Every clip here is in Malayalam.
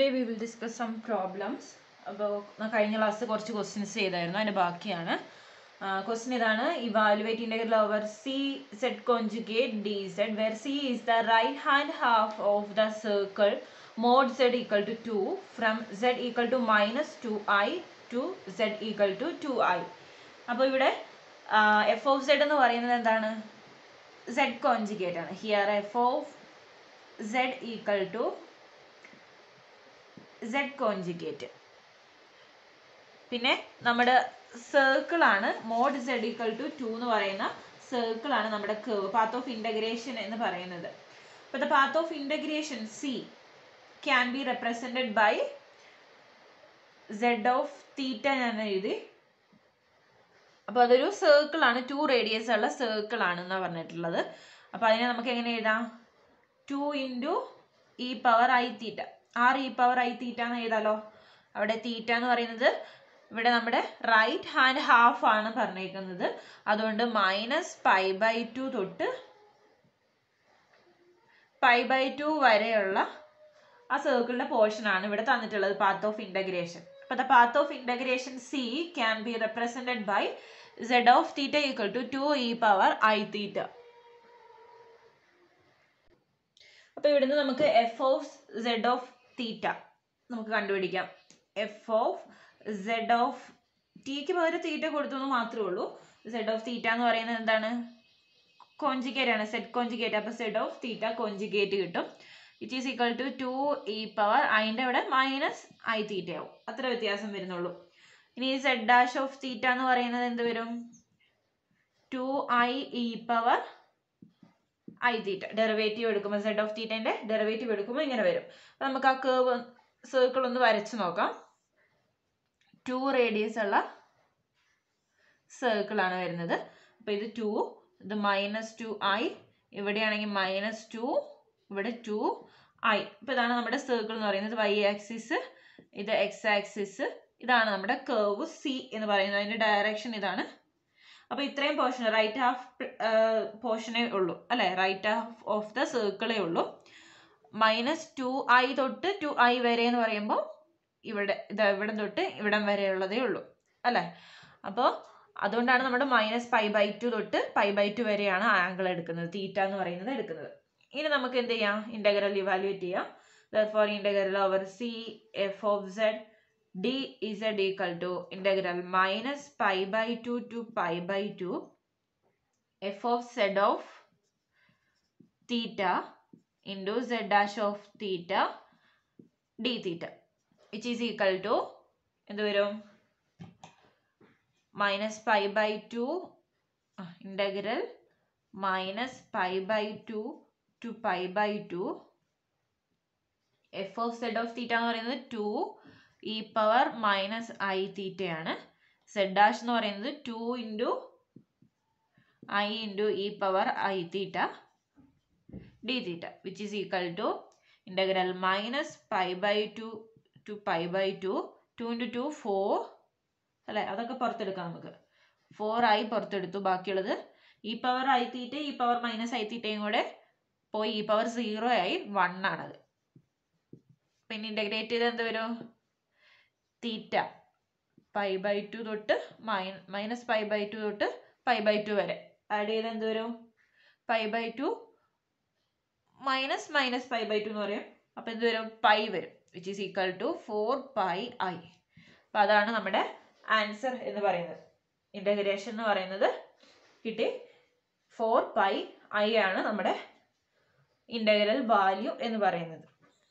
V will discuss some problems അപ്പോൾ കഴിഞ്ഞ ക്ലാസ് കുറച്ച് ക്വസ്റ്റ്യൻസ് ചെയ്തായിരുന്നു അതിൻ്റെ ബാക്കിയാണ് ക്വസ്റ്റ്യൻ ഇതാണ് evaluate integral over C Z conjugate D Z where C is the right hand half of the circle mod Z equal to two from Z equal to minus two I to Z equal to two I അപ്പോൾ ഇവിടെ എഫ് ഓഫ് സെഡ് എന്ന് പറയുന്നത് എന്താണ് സെഡ് കോഞ്ചുഗേറ്റ് ആണ് here F of Z equal to Z conjugate പിന്നെ നമ്മുടെ സർക്കിൾ ആണ് mod Z equal to two എന്ന് പറയുന്ന സർക്കിൾ ആണ് നമ്മുടെ കേവ് പാത്ത് ഓഫ് ഇൻ്റഗ്രേഷൻ എന്ന് പറയുന്നത് അപ്പോൾ the path of integration C can be represented by Z of theta ഞാൻ എഴുതി അപ്പോൾ അതൊരു സർക്കിൾ ആണ് ടു റേഡിയസ് ഉള്ള സർക്കിൾ ആണ് എന്നാണ് പറഞ്ഞിട്ടുള്ളത് അപ്പോൾ അതിനെ നമുക്ക് എങ്ങനെ എഴുതാം two into E power I theta R E power I theta എന്ന് എഴുതാലോ അവിടെ തീറ്റ എന്ന് പറയുന്നത് ഇവിടെ നമ്മുടെ റൈറ്റ് ഹാൻഡ് ഹാഫ് ആണ് പറഞ്ഞേക്കുന്നത് അതുകൊണ്ട് മൈനസ് പൈ ബൈ ടു തൊട്ട് പൈ ബൈ ടു വരെയുള്ള ആ സർക്കിളിന്റെ പോർഷൻ ആണ് ഇവിടെ തന്നിട്ടുള്ളത് പാത്ത് ഓഫ് ഇൻ്റഗ്രേഷൻ അപ്പോൾ the path of integration C can be represented by Z of theta equal to two E power I theta അപ്പോൾ ഇവിടുന്ന് നമുക്ക് F of Z of theta നമുക്ക് കണ്ടുപിടിക്കാം എഫ് ഓഫ് സെഡ് ഓഫ് ടിക്ക് പകരം തീറ്റ കൊടുത്തു എന്ന് മാത്രമേ ഉള്ളൂ സെഡ് ഓഫ് തീറ്റ എന്ന് പറയുന്നത് എന്താണ് കോഞ്ചിഗേറ്റ് ആണ് സെഡ് കോഞ്ചിഗേറ്റ് അപ്പോൾ സെഡ് ഓഫ് തീറ്റ കോഞ്ചിഗേറ്റ് കിട്ടും it is equal to two E power അതിൻ്റെ ഇവിടെ മൈനസ് ഐ തീറ്റ ആവും അത്ര വ്യത്യാസം വരുന്നുള്ളൂ ഇനി സെഡ് ഡാഷ് ഓഫ് തീറ്റ എന്ന് പറയുന്നത് എന്ത് വരും two I E power I theta derivative എടുക്കുമ്പോൾ സെഡ് ഓഫ് തീറ്റേൻ്റെ ഡെറിവേറ്റീവ് എടുക്കുമ്പോൾ ഇങ്ങനെ വരും അപ്പോൾ നമുക്ക് ആ കേവ് സർക്കിൾ ഒന്ന് വരച്ച് നോക്കാം ടു റേഡിയസ് ഉള്ള സർക്കിളാണ് വരുന്നത് അപ്പോൾ ഇത് ടു ഇത് മൈനസ് ടു ഐ ഇവിടെയാണെങ്കിൽ മൈനസ് ടു ഇവിടെ ടു ഐ ഇപ്പോൾ ഇതാണ് നമ്മുടെ സർക്കിൾ എന്ന് പറയുന്നത് വൈ ആക്സിസ് ഇത് എക്സ് ആക്സിസ് ഇതാണ് നമ്മുടെ കേവ് സി എന്ന് പറയുന്നത് അതിൻ്റെ ഡയറക്ഷൻ ഇതാണ് അപ്പോൾ ഇത്രയും പോർഷൻ റൈറ്റ് ഹാഫ് പോർഷനേ ഉള്ളൂ അല്ലേ റൈറ്റ് ഹാഫ് ഓഫ് ദ സർക്കിളേ ഉള്ളൂ മൈനസ് ടു ഐ തൊട്ട് ടു ഐ വരെ എന്ന് പറയുമ്പോൾ ഇവിടെ ഇത് ഇവിടെ തൊട്ട് ഇവിടം വരെയുള്ളതേ ഉള്ളൂ അല്ലേ അപ്പോൾ അതുകൊണ്ടാണ് നമ്മുടെ മൈനസ് പൈ ബൈ ടു തൊട്ട് പൈ ബൈ ടു വരെയാണ് ആംഗിൾ എടുക്കുന്നത് തീറ്റ എന്ന് പറയുന്നത് എടുക്കുന്നത് ഇനി നമുക്ക് എന്ത് ചെയ്യാം ഇൻ്റഗ്രൽ ഇവാലുവേറ്റ് ചെയ്യാം for integral over C F of Z D Z equal to integral minus pi by two to pi by two F of Z of theta into Z dash of theta D theta which is equal to എന്ത് വരും minus pi by two integral minus pi by two to pi by two F of Z of theta എന്ന് പറയുന്നത് two E power minus I തീറ്റയാണ് സെഡ് ഡാഷ് എന്ന് പറയുന്നത് two into I into E power I theta D theta which is equal to integral minus pi by two to pi by two two into two four അല്ലേ അതൊക്കെ പുറത്തെടുക്കാം നമുക്ക് ഫോർ ഐ പുറത്തെടുത്തു ബാക്കിയുള്ളത് E power I theta E power minus I തീറ്റയും കൂടെ പോയി ഇ പവർ സീറോ ആയി വൺ ആണത് പിന്നെ ഇൻ്റഗ്രേറ്റ് ചെയ്ത് എന്ത് വരും തീറ്റ പൈ ബൈ ടു തൊട്ട് മൈനസ് പൈ ബൈ ടു തൊട്ട് പൈ ബൈ ടു വരെ ആഡ് ചെയ്ത് എന്ത് വരും pi by two minus minus pi by two എന്ന് പറയും അപ്പോൾ എന്ത് വരും പൈ വരും which is equal to four pi I അപ്പോൾ അതാണ് നമ്മുടെ ആൻസർ എന്ന് പറയുന്നത് ഇൻ്റഗ്രേഷൻ എന്ന് പറയുന്നത് കിട്ടി ഫോർ പൈ ഐ ആണ് നമ്മുടെ ഇൻ്റഗ്രൽ വാല്യൂ എന്ന് പറയുന്നത്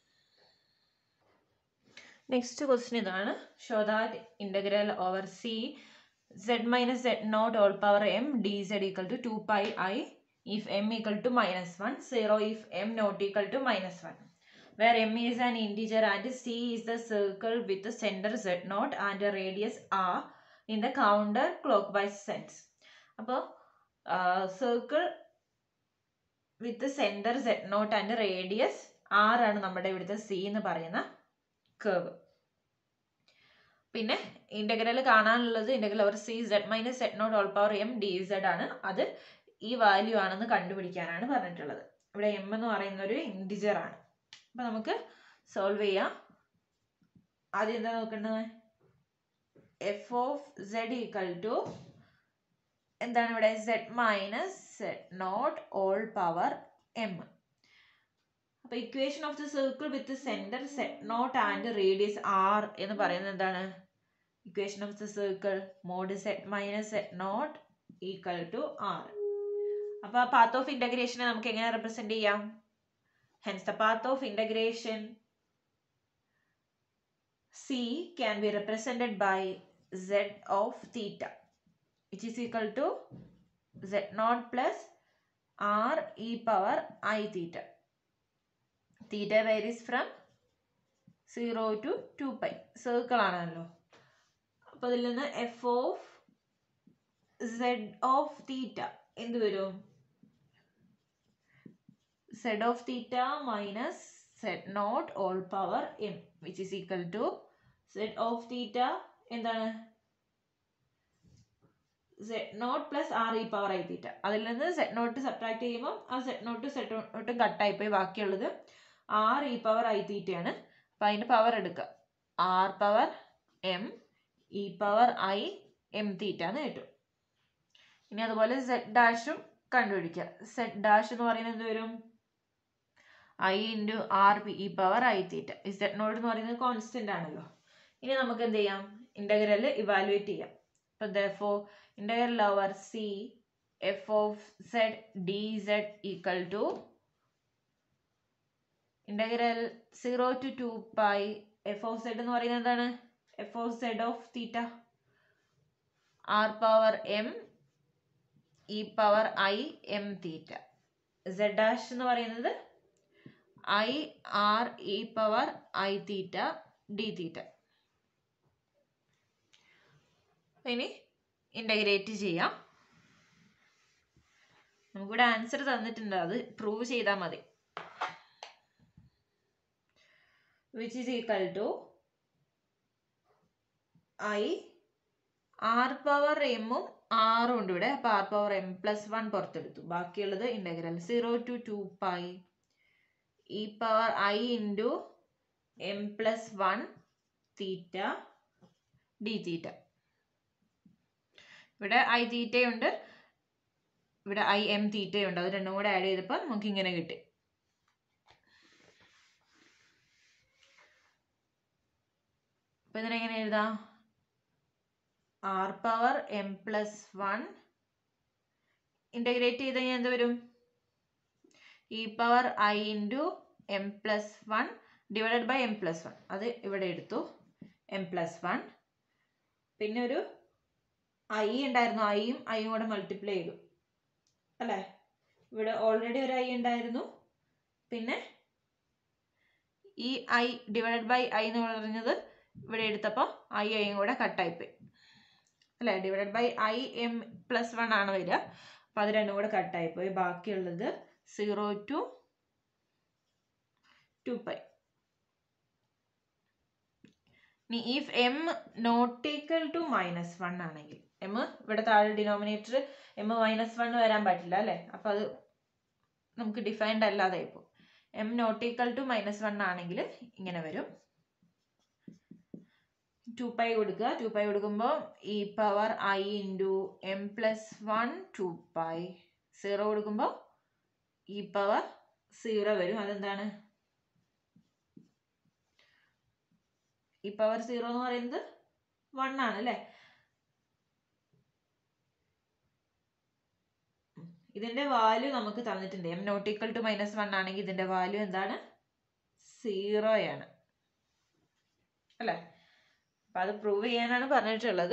നെക്സ്റ്റ് ക്വസ്റ്റ്യൻ ഇതാണ് show that integral over C Z minus Z not whole power M D Z equal to to pi I if m equal to minus 1, 0 if m not equal to minus 1. Where m is an integer and c is the circle with the center z naught and a radius r in the counter clockwise sense. അപ്പോൾ circle with centre Z nought and radius R ആണ് നമ്മുടെ ഇവിടുത്തെ സി എന്ന് പറയുന്ന കേവ് പിന്നെ ഇൻ്റഗ്രൽ കാണാനുള്ളത് integral over C Z minus Z not whole power M D Z ആണ് അത് ഈ വാല്യൂ ആണെന്ന് കണ്ടുപിടിക്കാനാണ് പറഞ്ഞിട്ടുള്ളത് ഇവിടെ എം എന്ന് പറയുന്ന ഒരു ഇൻഡിജർ ആണ് അപ്പം നമുക്ക് സോൾവ് ചെയ്യാം ആദ്യം എന്താ നോക്കേണ്ടത് F of Z equal to എന്താണ് ഇവിടെ Z minus Z not whole power M അപ്പൊ equation of the circle with centre Z nought and radius R എന്ന് പറയുന്നത് എന്താണ് equation of the circle mod Z minus Z nought equal to R അപ്പൊ പാത്ത് ഓഫ് ഇന്റഗ്രേഷനെ നമുക്ക് എങ്ങനെ റെപ്രസെന്റ് ചെയ്യാം hence the path of integration C can be represented by z of theta which is equal to z naught plus r e power i theta. Theta varies from 0 to 2 pi. Circle ആണല്ലോ അപ്പോൾ അതിൽ നിന്ന് F of Z of theta എന്ത് വരും Z of theta minus Z not whole power M which is equal to Z of theta എന്താണ് Z nought plus R E power I theta അതിൽ നിന്ന് സെഡ് നോട്ട് സബ്ട്രാക്ട് ചെയ്യുമ്പോൾ ആ സെഡ് നോട്ട് സെഡ് നോട്ടും കട്ടായി പോയി ബാക്കിയുള്ളത് ആർ ഇ പവർ ഐ തീറ്റയാണ് അപ്പം അതിൻ്റെ പവർ എടുക്കുക R power M E power I M theta എന്ന് കിട്ടും ഇനി അതുപോലെ സെഡ് ഡാഷും കണ്ടുപിടിക്കുക സെഡ് ഡാഷ് എന്ന് പറയുന്നത് എന്ത് വരും I into R P E power I theta ഈ സെഡ് നോട്ട് എന്ന് പറയുന്നത് കോൺസ്റ്റന്റ് ആണല്ലോ ഇനി നമുക്ക് എന്ത് ചെയ്യാം ഇന്റഗ്രൽ ഇവാലുവേറ്റ് ചെയ്യാം അപ്പം ദോ integral over C F of Z D Z equal to integral zero to to pi F of Z എന്ന് പറയുന്നത് എന്താണ് F of Z of theta R power M E power I M theta Z dash എന്ന് പറയുന്നത് I R E power I theta D theta ഇനി ഇൻ്റഗ്രേറ്റ് ചെയ്യാം നമുക്കിവിടെ ആൻസർ തന്നിട്ടുണ്ട് അത് പ്രൂവ് ചെയ്താൽ മതി which is equal to I R power എമ്മും ആറും ഉണ്ട് ഇവിടെ അപ്പോൾ R power M plus one പുറത്തെടുത്തു ബാക്കിയുള്ളത് integral zero to to pi E power I into M plus one theta D theta ഇവിടെ ഐ തീറ്റയുണ്ട് ഇവിടെ ഐ എം തീറ്റയുണ്ട് അത് രണ്ടും കൂടെ ആഡ് ചെയ്തപ്പോൾ നമുക്ക് ഇങ്ങനെ കിട്ടി അപ്പം ഇതിനെങ്ങനെ എഴുതാം R power M plus one integrate ചെയ്ത് കഴിഞ്ഞാൽ എന്ത് വരും E power I into M plus one divided by M plus one അത് ഇവിടെ എടുത്തു എം പ്ലസ് വൺ പിന്നെ ഒരു ഐ ഉണ്ടായിരുന്നു ഐയും ഐയും കൂടെ മൾട്ടിപ്ലൈ ചെയ്തു അല്ലേ ഇവിടെ ഓൾറെഡി ഒരു ഐ ഉണ്ടായിരുന്നു പിന്നെ ഈ ഐ ഡിവൈഡഡ് ബൈ ഐ എന്ന് പറഞ്ഞത് ഇവിടെ എടുത്തപ്പോൾ ഐ ഐയും കൂടെ കട്ടായിപ്പോയി അല്ലേ divided by I M plus one ആണ് വരിക അപ്പോൾ അത് രണ്ടും കൂടെ കട്ടായിപ്പോയി ബാക്കിയുള്ളത് സീറോ ടു ടു പൈ ഇനി if M not equal to minus one ആണെങ്കിൽ എം ഇവിടെ താഴെ ഡിനോമിനേറ്റർ എം മൈനസ് വൺ വരാൻ പറ്റില്ല അല്ലേ അപ്പോൾ അത് നമുക്ക് ഡിഫൈൻഡ് അല്ലാതെ ഇപ്പോൾ M not equal to minus one ആണെങ്കിൽ ഇങ്ങനെ വരും ടു പൈ കൊടുക്കുക ടു പൈ കൊടുക്കുമ്പോൾ E power I into M plus one two pi zero കൊടുക്കുമ്പോൾ ഇ പവർ സീറോ വരും അതെന്താണ് ഇ പവർ സീറോ എന്ന് പറയുന്നത് വൺ ആണ് അല്ലേ ഇതിന്റെ വാല്യൂ നമുക്ക് തന്നിട്ടുണ്ട് M not equal to minus one ആണെങ്കിൽ ഇതിന്റെ വാല്യൂ എന്താണ് സീറോയാണ് അല്ലേ അപ്പം അത് പ്രൂവ് ചെയ്യാനാണ് പറഞ്ഞിട്ടുള്ളത്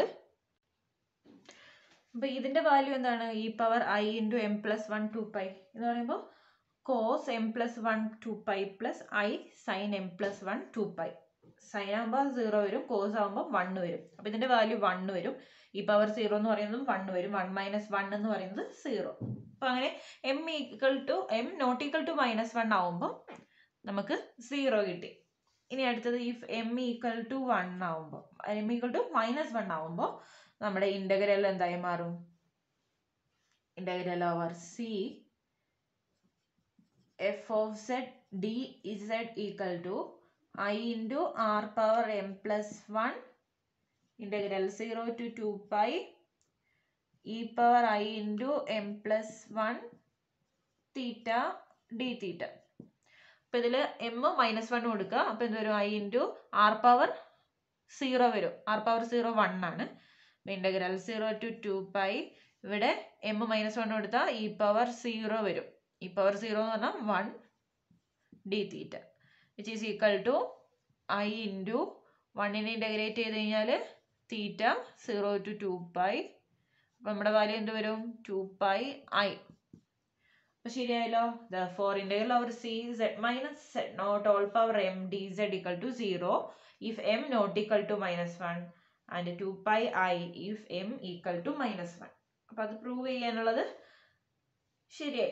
അപ്പം ഇതിന്റെ വാല്യൂ എന്താണ് E power I into M plus one two pi എന്ന് പറയുമ്പോൾ cos M plus one two pi plus I sine M plus one two pi sine ആകുമ്പോൾ സീറോ വരും കോസ് ആകുമ്പോൾ വൺ വരും അപ്പം ഇതിന്റെ വാല്യൂ വൺ വരും ഈ പവർ സീറോ എന്ന് പറയുന്നതും വൺ വരും വൺ മൈനസ് വൺ എന്ന് പറയുന്നത് സീറോ അപ്പം അങ്ങനെ M equal to M not equal to minus one ആവുമ്പോൾ നമുക്ക് സീറോ കിട്ടി ഇനി അടുത്തത് if M equal to one ആവുമ്പോൾ M equal to minus one ആവുമ്പോൾ നമ്മുടെ ഇൻ്റഗ്രൽ എന്തായി മാറും integral over C F of Z D Z equal to I into R power M plus one integral zero to to pi E power I into M plus one theta D theta അപ്പോൾ ഇതിൽ എം മൈനസ് വൺ കൊടുക്കുക അപ്പോൾ എന്ത് വരും I into R power zero വരും ആർ പവർ സീറോ വൺ ആണ് integral zero to to pi ഇവിടെ എം മൈനസ് വൺ കൊടുത്താൽ ഇ പവർ സീറോ വരും ഇ പവർ സീറോ എന്ന് പറഞ്ഞാൽ one D theta which is equal to I into വണ്ണിനെ ഇൻ്റഗ്രേറ്റ് ചെയ്ത് കഴിഞ്ഞാൽ theta zero to to pi അപ്പം നമ്മുടെ വാല്യൂ എന്ത് വരും ടു പൈ ഐ അപ്പോൾ ശരിയായല്ലോ therefore integral over C Z minus Z not whole power M D Z equal to zero if M not equal to minus one and two pi I if M equal to minus one അപ്പം അത് പ്രൂവ് ചെയ്യാനുള്ളത് ശരിയായി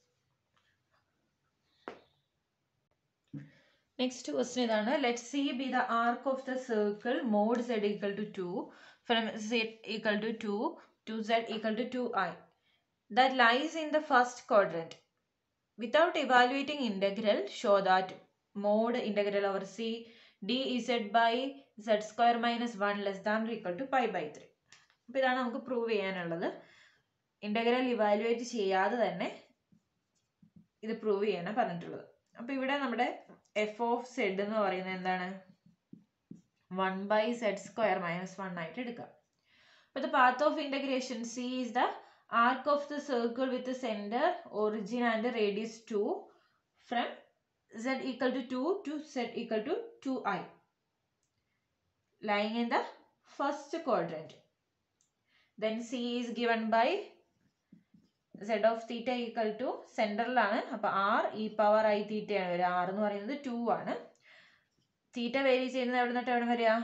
നെക്സ്റ്റ് ക്വസ്റ്റ്യൻ ഇതാണ് let C be the arc of the circle mod Z equal to two from Z equal to two to Z equal to two I that lies in the first quadrant. Without evaluating integral, show that mod integral over c dz by z square minus 1 less than or equal to pi by 3. അപ്പോൾ ഇതാണ് നമുക്ക് പ്രൂവ് ചെയ്യാനുള്ളത് ഇൻ്റഗ്രൽ ഇവാലുവേറ്റ് ചെയ്യാതെ തന്നെ ഇത് പ്രൂവ് ചെയ്യാനാണ് പറഞ്ഞിട്ടുള്ളത് അപ്പോൾ ഇവിടെ നമ്മുടെ എഫ് ഓഫ് സെഡ് എന്ന് പറയുന്നത് എന്താണ് one by Z square minus one ആയിട്ട് എടുക്കാം അപ്പോൾ the path of integration C is the arc of the circle with the center, origin and the radius 2 from z equal to 2 to z equal to 2i lying in the first quadrant. Then c is given by z of theta equal to സെൻറ്ററിലാണ് അപ്പോൾ ആർ ഇ പവർ ഐ തീറ്റയാണ് വരിക ആർ എന്ന് പറയുന്നത് ടു ആണ് തീറ്റ വേരി ചെയ്യുന്നത് എവിടെ നിന്നിട്ട് എവിടെ വരിക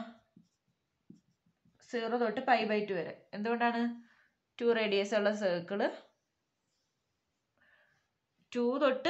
സീറോ തൊട്ട് പൈ ബൈ ടു വരെ എന്തുകൊണ്ടാണ് ടു റേഡിയസ് ഉള്ള സർക്കിള് ടു തൊട്ട്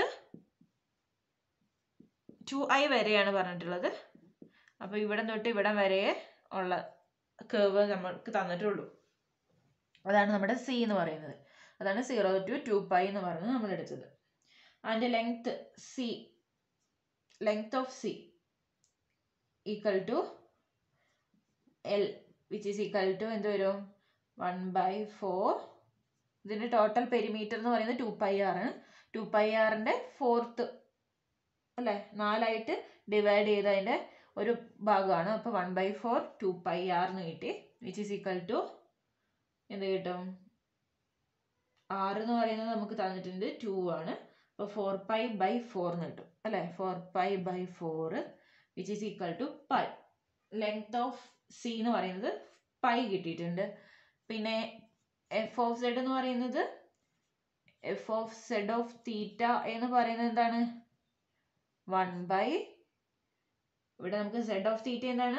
ടു ഐ വരെയാണ് പറഞ്ഞിട്ടുള്ളത് അപ്പോൾ ഇവിടെ തൊട്ട് ഇവിടെ വരെ ഉള്ള കേവ് നമ്മൾക്ക് തന്നിട്ടുള്ളൂ അതാണ് നമ്മുടെ സി എന്ന് പറയുന്നത് അതാണ് സീറോ ടു ടു പൈ എന്ന് പറയുന്നത് നമ്മൾ എടുത്തത് അതിൻ്റെ length C length of C equal to L which is equal to എന്ത് വരും വൺ ബൈ ഫോർ ഇതിൻ്റെ ടോട്ടൽ പെരിമീറ്റർ എന്ന് പറയുന്നത് ടു പൈ ആർ ആണ് ടു പൈ ആറിൻ്റെ ഫോർത്ത് അല്ലേ നാലായിട്ട് ഡിവൈഡ് ചെയ്ത് അതിൻ്റെ ഒരു ഭാഗമാണ് അപ്പോൾ one by four two pi R എന്ന് കിട്ടി വിച്ച് ഈസ് ഈക്വൽ ടു എന്ത് കിട്ടും ആറ് എന്ന് പറയുന്നത് നമുക്ക് തന്നിട്ടുണ്ട് ടു ആണ് അപ്പോൾ ഫോർ പൈ ബൈ ഫോർ എന്ന് കിട്ടും അല്ലേ four pi by four which is equal to pi length of C എന്ന് പറയുന്നത് പൈ കിട്ടിയിട്ടുണ്ട് പിന്നെ എഫ് ഓഫ് സെഡ് എന്ന് പറയുന്നത് F of Z of theta എന്ന് പറയുന്നത് എന്താണ് വൺ ബൈ ഇവിടെ നമുക്ക് സെഡ് ഓഫ് തീറ്റ എന്താണ്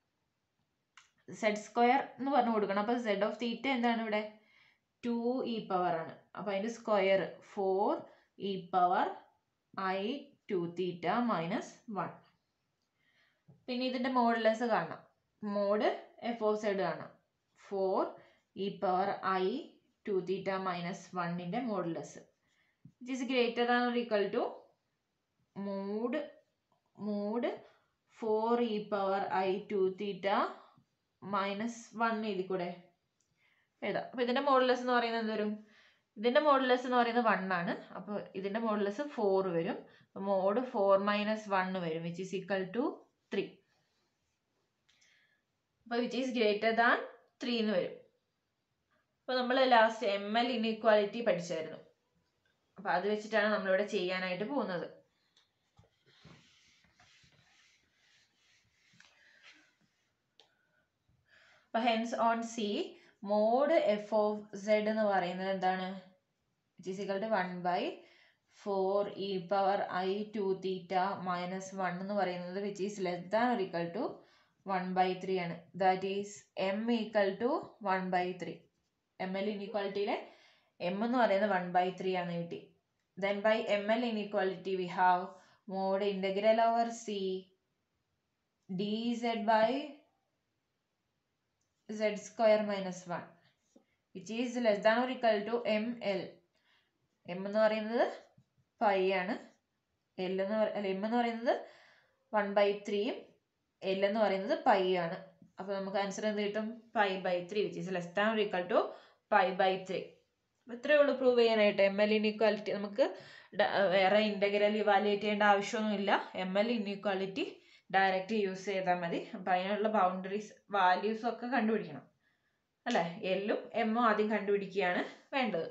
സെഡ് സ്ക്വയർ എന്ന് പറഞ്ഞു കൊടുക്കണം അപ്പോൾ സെഡ് ഓഫ് തീറ്റ എന്താണ് ഇവിടെ ടു ഇ പവർ ആണ് അപ്പോൾ അതിൻ്റെ square four E power I two theta minus one പിന്നെ ഇതിൻ്റെ മോഡുലെസ് കാണാം മോഡ് എഫ് ഓഫ് സെഡ് കാണാം four E power I two theta minus വണ്ണിൻ്റെ modulus it is greater than or equal to mod mod four E power I two theta minus one എഴുതി കൂടെ എഴുതാം അപ്പോൾ ഇതിൻ്റെ മോഡുലസ് എന്ന് പറയുന്നത് എന്ത് വരും ഇതിൻ്റെ മോഡുലസ് എന്ന് പറയുന്നത് വൺ ആണ് അപ്പോൾ ഇതിൻ്റെ മോഡുലസ് ഫോർ വരും മോഡ് ഫോർ മൈനസ് വൺ വരും which is equal to three അപ്പോൾ which is greater than three എന്ന് വരും അപ്പോൾ നമ്മൾ ലാസ്റ്റ് എം എൽ ഇൻഇക്വാലിറ്റി പഠിച്ചായിരുന്നു അപ്പോൾ അത് വെച്ചിട്ടാണ് നമ്മളിവിടെ ചെയ്യാനായിട്ട് പോകുന്നത് അപ്പോൾ hence on C mod F of Z എന്ന് പറയുന്നത് എന്താണ് physical to one by four E power I two theta minus one എന്ന് പറയുന്നത് വിച്ച് ഈസ് ലെസ് ദാൻ ഒരു equal to one by three ആണ് that is M equal to one by three M L ഇൻഇക്വാലിറ്റിയിലെ എം എന്ന് പറയുന്നത് വൺ ബൈ ത്രീ ആണ് കിട്ടി then by M L inequality we have mod integral over C D Z by z square minus 1 which is less than or equal to ml m എന്ന് പറയുന്നത് പൈ ആണ് എൽ എന്ന് അല്ല എം എന്ന് പറയുന്നത് വൺ ബൈ ത്രീയും എൽ എന്ന് പറയുന്നത് പൈ ആണ് അപ്പോൾ നമുക്ക് ആൻസർ എന്ത് കിട്ടും pi by three which is less than equal to pi by three ഇത്രയേ ഉള്ളൂ പ്രൂവ് ചെയ്യാനായിട്ട് എം എൽ ഇൻഇക്വാലിറ്റി നമുക്ക് വേറെ ഇൻ്റഗ്രൽ ഇവാലുവേറ്റ് ചെയ്യേണ്ട ആവശ്യമൊന്നുമില്ല M L inequality direct use ചെയ്താൽ മതി അപ്പം അതിനുള്ള ബൗണ്ടറീസ് വാല്യൂസും ഒക്കെ കണ്ടുപിടിക്കണം അല്ലേ എല്ലും എമ്മും ആദ്യം കണ്ടുപിടിക്കുകയാണ് വേണ്ടത്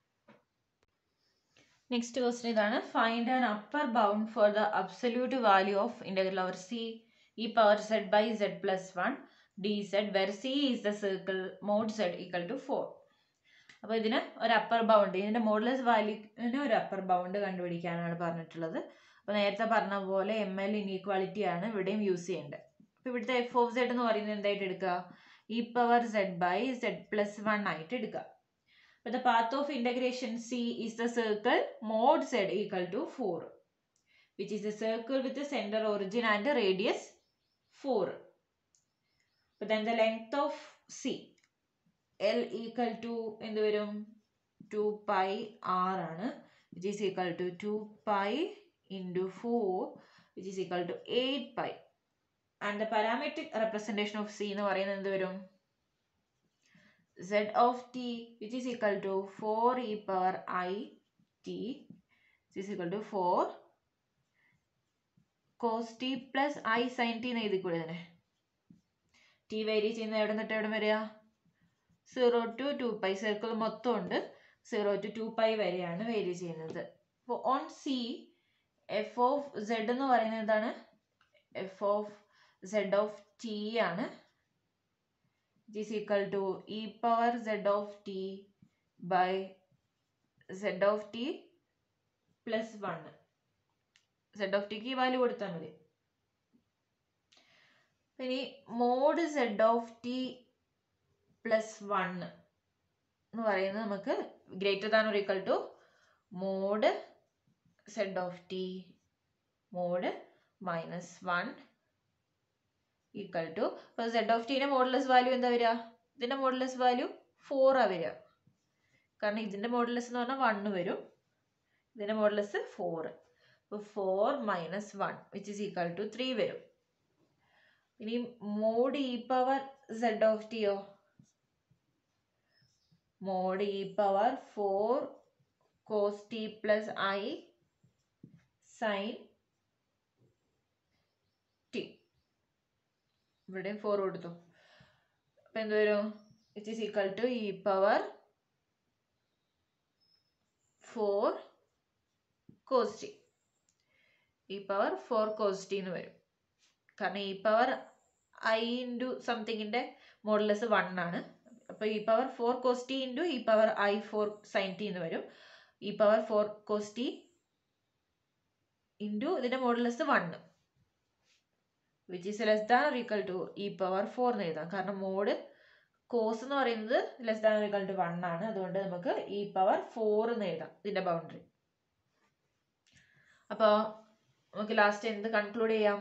നെക്സ്റ്റ് ക്വസ്റ്റ്യൻ ഇതാണ് find an upper bound for the absolute value of integral over C E power Z by Z plus one D Z where C is the circle mod Z equal to four അപ്പോൾ ഇതിന് ഒരു അപ്പർ ബൗണ്ട് ഇതിൻ്റെ മോഡ്ലെസ് വാല്യൂവിന് ഒരു അപ്പർ ബൗണ്ട് കണ്ടുപിടിക്കാനാണ് പറഞ്ഞിട്ടുള്ളത് അപ്പോൾ നേരത്തെ പറഞ്ഞ പോലെ എം എൽ ഇൻഈക്വാലിറ്റി ആണ് ഇവിടെയും യൂസ് ചെയ്യേണ്ടത് അപ്പോൾ ഇവിടുത്തെ എഫ് ഓഫ് സെഡ് എന്ന് പറയുന്നത് എന്തായിട്ട് എടുക്കുക E power Z by Z plus one ആയിട്ട് എടുക്കുക അപ്പോൾ the path of integration C is the circle mod Z equal to four which is the circle with centre origin and radius four അപ്പോൾ then the length of C L equal to എന്ത് വരും ടു പൈ ആർ ആണ് which is equal to to pi into four which is equal to eight pi and the parametric representation of C എന്ന് പറയുന്നത് എന്ത് വരും z of t which is equal to 4 e power i t which is equal to 4 cos t plus i sin t എന്ന് എഴുതിക്കൂടെ ഇതിനെ ടി വേരി ചെയ്യുന്ന എവിടെ നിന്നിട്ട് എവിടെ വരിക zero to to pi circle മൊത്തം ഉണ്ട് സീറോ ടു ടു പൈ വരെയാണ് വേരി ചെയ്യുന്നത് അപ്പോൾ on C F of Z എന്ന് പറയുന്നത് എന്താണ് F of Z of T ആണ് is equal to e power z of t by z of t plus 1 z of t ക്ക് ഈ വാല്യൂ കൊടുത്താൽ മതി ഇനി mod z of T plus one എന്ന് പറയുന്നത് നമുക്ക് ഗ്രേറ്റർ ദാൻ ഒരു equal to mod z of T mod minus one equal to അപ്പോൾ സെഡ് ഓഫ് ടീൻ്റെ മോഡലസ് വാല്യൂ എന്താ വരിക ഇതിൻ്റെ മോഡലസ് വാല്യൂ ഫോറാണ് വരിക കാരണം ഇതിൻ്റെ മോഡലസ് എന്ന് പറഞ്ഞാൽ വണ്ണ് വരും ഇതിൻ്റെ മോഡലസ് ഫോർ അപ്പോൾ four minus one which is equal to three വരും ഇനി mod E power Z of ടിയോ mod E power four cos T plus I sine T ഇവിടെയും ഫോർ കൊടുത്തു അപ്പം എന്ത് വരും it is equal to E power four cos T E power four cos T എന്ന് വരും കാരണം ഇ പവർ ഐ ഇൻറ്റു സംതിങ്ങിൻ്റെ മോഡലസ് വൺ ആണ് അപ്പോൾ E power four cos T into E power I four sine T എന്ന് വരും E power four cos T into ഇതിൻ്റെ modulus one which is less than or equal to E power four എന്ന് എഴുതാം കാരണം മോഡ് കോസ് എന്ന് പറയുന്നത് less than or equal to one ആണ് അതുകൊണ്ട് നമുക്ക് ഇ പവർ ഫോർ എന്ന് എഴുതാം ഇതിൻ്റെ ബൗണ്ടറി അപ്പോൾ നമുക്ക് ലാസ്റ്റ് എന്ത് കൺക്ലൂഡ് ചെയ്യാം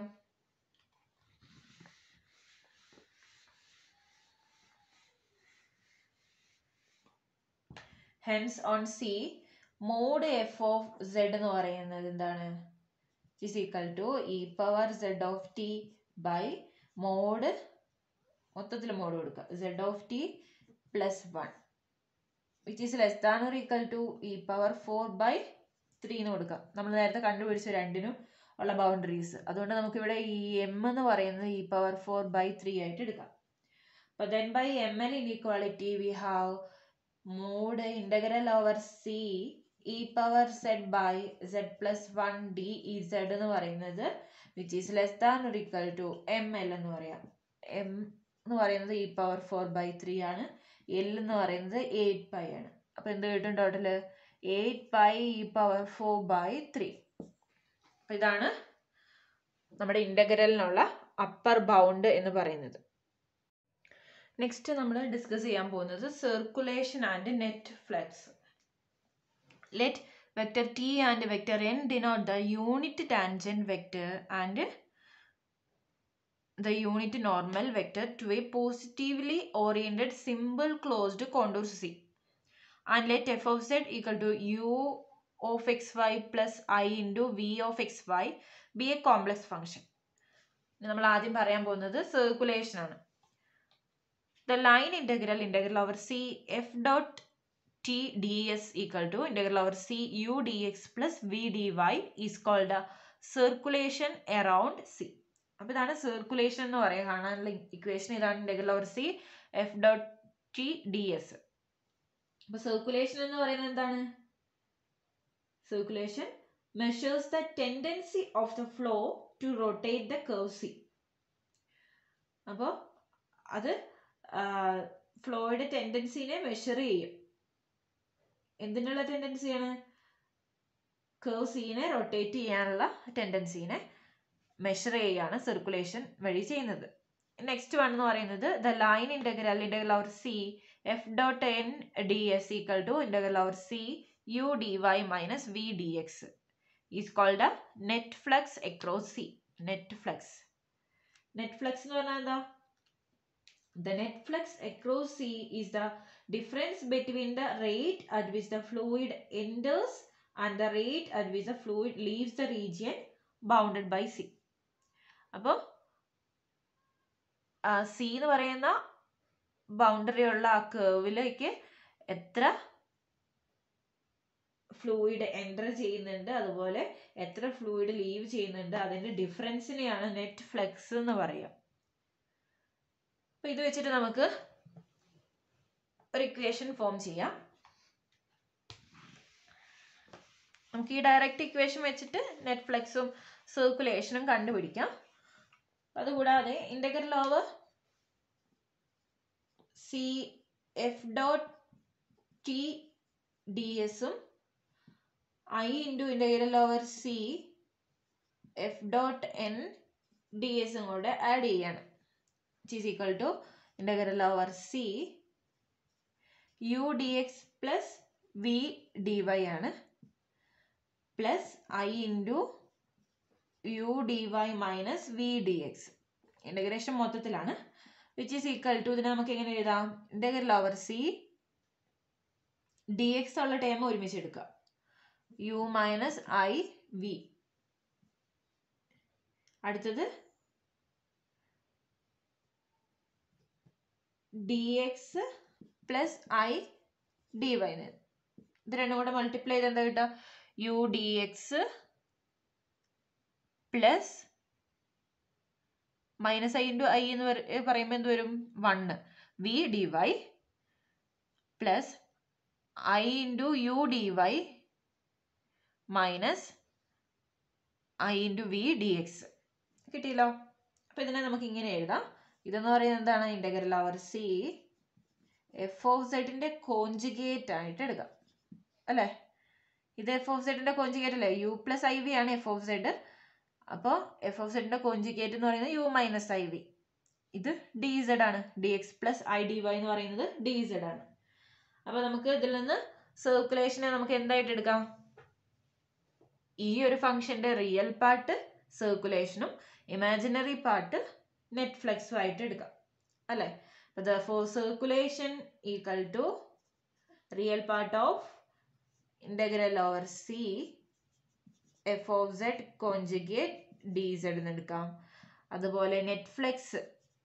hence on C mod F of Z എന്ന് പറയുന്നത് എന്താണ് is equal to e power Z of T by mod മൊത്തത്തിൽ മോഡ് കൊടുക്കുക Z of T plus one which is less than or equal to E power four by three എന്ന് കൊടുക്കുക നമ്മൾ നേരത്തെ കണ്ടുപിടിച്ച രണ്ടിനും ഉള്ള ബൗണ്ടറീസ് അതുകൊണ്ട് നമുക്കിവിടെ ഈ എം എന്ന് പറയുന്നത് E power four by three ആയിട്ട് എടുക്കാം അപ്പോൾ then by M L inequality we have mod integral over C E power Z by Z plus one D E Z എന്ന് പറയുന്നത് വിച്ച് ഈസ് ലെസ് ദാൻ ഒരു ഈക്വൽ ടു എം എൽ എന്ന് പറയാം എം എന്ന് പറയുന്നത് E power four by three ആണ് എൽ എന്ന് പറയുന്നത് എയ്റ്റ് പൈ ആണ് അപ്പോൾ എന്ത് കിട്ടും total eight pi E power four by three അപ്പോൾ ഇതാണ് നമ്മുടെ ഇൻ്റഗ്രലിനുള്ള അപ്പർ ബൗണ്ട് എന്ന് പറയുന്നത് നെക്സ്റ്റ് നമ്മൾ ഡിസ്കസ് ചെയ്യാൻ പോകുന്നത് circulation and net flux let vector t and vector n denote the unit tangent vector and the unit normal vector to a positively oriented simple closed contour C. And let f of z equal to u of xy plus i into v of xy be a complex function. നമ്മൾ ആദ്യം പറയാൻ പോകുന്നത് സർക്കുലേഷൻ ആണ് the line integral integral over C F dot T D S equal to integral over C U D X plus V D Y is called circulation around C അപ്പോൾ ഇതാണ് സർക്കുലേഷൻ എന്ന് പറയുക കാണാനുള്ള ഇക്വേഷൻ ഇതാണ് integral over C F dot T D S അപ്പോൾ സർക്കുലേഷൻ എന്ന് പറയുന്നത് എന്താണ് circulation measures the tendency of the flow to rotate the curve C. അപ്പോൾ അത് ഫ്ലോയുടെ ടെൻഡൻസിനെ മെഷർ ചെയ്യും എന്തിനുള്ള ടെൻഡൻസിയാണ് കേവ് സീനെ റൊട്ടേറ്റ് ചെയ്യാനുള്ള ടെൻഡൻസിനെ മെഷർ ചെയ്യുകയാണ് സർക്കുലേഷൻ വഴി ചെയ്യുന്നത് നെക്സ്റ്റ് വൺ എന്ന് പറയുന്നത് the line integral integral over C F dot N D S equal to integral over C U D Y minus V D X is called a net flux across C net flux net flux എന്ന് പറഞ്ഞാൽ എന്താ the net flux across C is the difference between the rate at which the fluid enters and the rate at which the fluid leaves the region bounded by C അപ്പോൾ സി എന്ന് പറയുന്ന ബൗണ്ടറി ഉള്ള ആ കേവിലേക്ക് എത്ര ഫ്ലൂയിഡ് എൻ്റർ ചെയ്യുന്നുണ്ട് അതുപോലെ എത്ര ഫ്ലൂയിഡ് ലീവ് ചെയ്യുന്നുണ്ട് അതിൻ്റെ ഡിഫറൻസിനെയാണ് നെറ്റ് ഫ്ലെക്സ് എന്ന് പറയുക അപ്പോൾ ഇത് വെച്ചിട്ട് നമുക്ക് ഒരു ഇക്വേഷൻ ഫോം ചെയ്യാം നമുക്ക് ഈ ഡയറക്റ്റ് ഇക്വേഷൻ വെച്ചിട്ട് നെറ്റ് ഫ്ലെക്സും സർക്കുലേഷനും കണ്ടുപിടിക്കാം അതുകൂടാതെ integral over C F dot T D എസും I into integral over C F dot N D എസും കൂടെ ആഡ് ചെയ്യാണ് which is equal to integral over C U D X plus V D Y ആണ് plus I into U D Y minus V D X integration മൊത്തത്തിലാണ് വിച്ച് ഈസ് ഈക്വൽ ടു ഇതിനെ നമുക്ക് എങ്ങനെ എഴുതാം integral over C d x ഉള്ള ടേം ഒരുമിച്ച് എടുക്കുക യു മൈനസ് ഐ വി അടുത്തത് d X plus i d y ഇത് രണ്ടും കൂടെ മൾട്ടിപ്ലൈ ചെയ്ത് എന്താ കിട്ടുക u D X plus minus i into i എന്ന് പറയുമ്പോൾ എന്ത് വരും one v D y plus I into U D Y minus i into v D x കിട്ടിയല്ലോ അപ്പോൾ ഇതിനെ നമുക്ക് ഇങ്ങനെ എഴുതാം ഇതെന്ന് പറയുന്നത് എന്താണ് integral over C F of സെഡിൻ്റെ കോഞ്ചുഗേറ്റ് ആയിട്ട് എടുക്കാം അല്ലേ ഇത് എഫ് ഓഫ് സെഡിൻ്റെ കോഞ്ചുഗേറ്റ് അല്ലേ യു പ്ലസ് ഐ വി ആണ് എഫ് ഓഫ് സെഡ് അപ്പോൾ എഫ് ഓഫ് സെഡിൻ്റെ കോഞ്ചുഗേറ്റ് എന്ന് പറയുന്നത് യു മൈനസ് ഐ വി ഇത് ഡി സെഡ് ആണ് d X plus i d y എന്ന് പറയുന്നത് ഡി സെഡ് ആണ് അപ്പോൾ നമുക്ക് ഇതിൽ നിന്ന് സർക്കുലേഷനെ നമുക്ക് എന്തായിട്ട് എടുക്കാം ഈ ഒരു ഫംഗ്ഷൻ്റെ റിയൽ പാർട്ട് സർക്കുലേഷനും ഇമാജിനറി പാർട്ട് നെറ്റ് ഫ്ലെക്സും ആയിട്ട് എടുക്കാം അല്ലേ അപ്പോൾ for circulation equal to real part of integral over C F of z conjugate D z എന്ന് എടുക്കാം അതുപോലെ നെറ്റ് ഫ്ലെക്സ്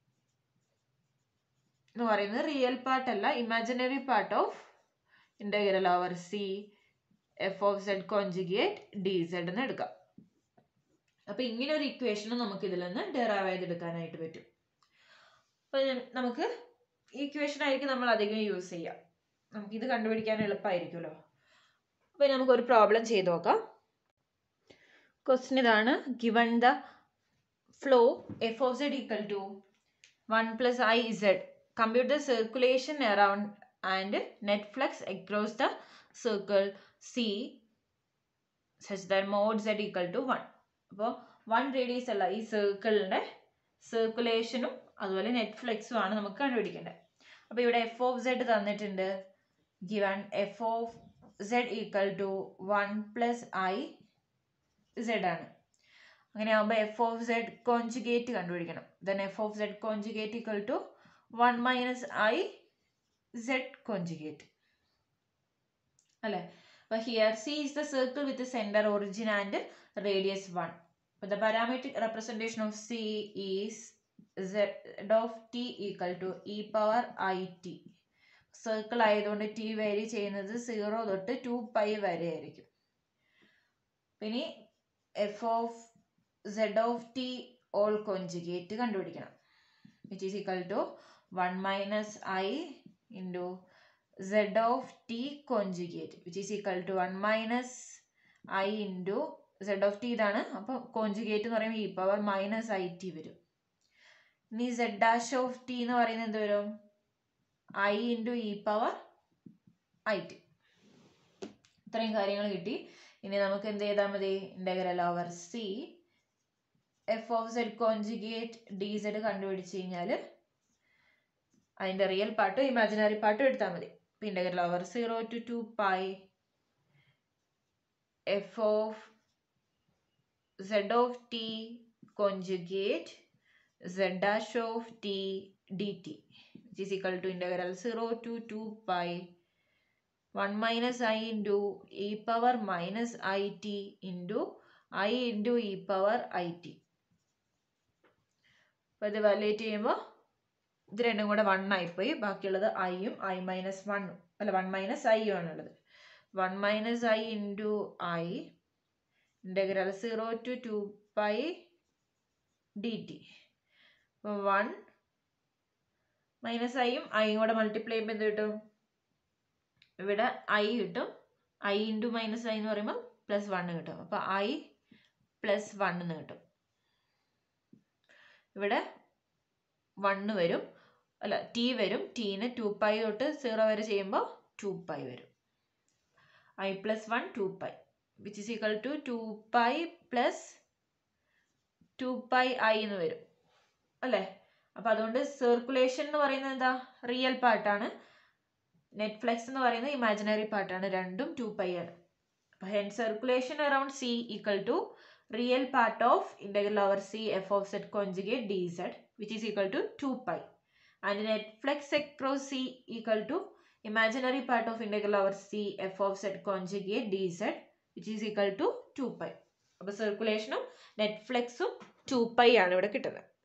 എന്ന് പറയുന്നത് റിയൽ പാർട്ട് അല്ല imaginary part of integral over C F of z conjugate D z എന്ന് എടുക്കാം അപ്പോൾ ഇങ്ങനെ ഒരു ഇക്വേഷനും നമുക്ക് ഇതിൽ നിന്ന് ഡെറൈവ് ചെയ്തെടുക്കാനായിട്ട് പറ്റും അപ്പോൾ നമുക്ക് ഈ ഇക്വേഷൻ ആയിരിക്കും നമ്മൾ അധികം യൂസ് ചെയ്യുക നമുക്കിത് കണ്ടുപിടിക്കാൻ എളുപ്പമായിരിക്കുമല്ലോ അപ്പോൾ നമുക്കൊരു പ്രോബ്ലം ചെയ്ത് നോക്കാം ക്വസ്റ്റ്യൻ ഇതാണ് given the flow f of Z equal to one plus i z compute the circulation around and net flux across the circle C such that mod Z equal to one അപ്പോൾ വൺ റേഡിയസ് അല്ല ഈ സർക്കിളിൻ്റെ സർക്കുലേഷനും അതുപോലെ നെറ്റ് ഫ്ലെക്സും ആണ് നമുക്ക് കണ്ടുപിടിക്കേണ്ടത് അപ്പോൾ ഇവിടെ എഫ് ഓഫ് സെഡ് തന്നിട്ടുണ്ട് given f of Z equal to one plus i z ആണ് അങ്ങനെ ആകുമ്പോൾ എഫ് ഓഫ് സെഡ് കോഞ്ചുഗേറ്റ് കണ്ടുപിടിക്കണം then f of z conjugate equal to one minus i z conjugate അല്ലേ അപ്പോൾ here C is the circle with centre origin and radius one But the parametric representation of C is z of t equal to e power i t. Circle ആയതുകൊണ്ട് ടി വേരി ചെയ്യുന്നത് സീറോ തൊട്ട് ടു പൈ വരെ ആയിരിക്കും ഇനി f of Z of t whole conjugate കണ്ടുപിടിക്കണം which is equal to one minus i into z of t conjugate which is equal to one minus i into z of t ഇതാണ് അപ്പോൾ കോഞ്ചുഗേറ്റ് എന്ന് പറയുമ്പോൾ e power minus i t വരും ഇനി സെഡ് ഡാഷ് ഓഫ് ടി എന്ന് പറയുന്നത് എന്ത് വരും I into E power i t ഇത്രയും കാര്യങ്ങൾ കിട്ടി ഇനി നമുക്ക് എന്ത് ചെയ്താൽ മതി integral over C F of z conjugate D z കണ്ടുപിടിച്ച് കഴിഞ്ഞാൽ അതിൻ്റെ റിയൽ പാർട്ടും ഇമാജിനറി പാർട്ടും എടുത്താൽ മതി integral over zero to to pi F of z of t conjugate z dash of t dt which is equal to integral 0 to 2 pi 1 minus i into e power minus it into i into e power it അപ്പോൾ ഇത് വാലേറ്റ് ചെയ്യുമ്പോൾ ഇത് രണ്ടും കൂടെ വൺ ആയിപ്പോയി ബാക്കിയുള്ളത് ഐയും ഐ മൈനസ് വണ്ണും അല്ല വൺ മൈനസ് ഐയും ആണുള്ളത് one minus i into i integral 0 to 2 pi dt. അപ്പോൾ വൺ മൈനസ് ഐയും ഐയും കൂടെ മൾട്ടിപ്ലൈ ചെയ്യുമ്പോൾ എന്ത് കിട്ടും ഇവിടെ ഐ കിട്ടും ഐ ഇൻറ്റു മൈനസ് ഐ എന്ന് പറയുമ്പോൾ പ്ലസ് വൺ കിട്ടും അപ്പോൾ ഐ പ്ലസ് വൺ എന്ന് കിട്ടും ഇവിടെ വണ്ണ് വരും അല്ല ടി വരും ടീന് ടു പൈ തൊട്ട് സീറോ വരെ ചെയ്യുമ്പോൾ ടു പൈ വരും i plus one two pi which is equal to to pi plus two pi i എന്ന് വരും അല്ലേ അപ്പം അതുകൊണ്ട് സർക്കുലേഷൻ എന്ന് പറയുന്നത് എന്താ റിയൽ പാർട്ടാണ് നെറ്റ്ഫ്ലെക്സ് എന്ന് പറയുന്നത് ഇമാജിനറി പാർട്ടാണ് രണ്ടും ടു പൈ ആണ് അപ്പം hence circulation around C equal to real part of integral over C F of z conjugate D z which is equal to to pi and net flux across C equal to imaginary part of integral over C F of z conjugate D z which is equal to to pi അപ്പോൾ സർക്കുലേഷനും നെറ്റ്ഫ്ലെക്സും ടു പൈ ആണ് ഇവിടെ കിട്ടുന്നത്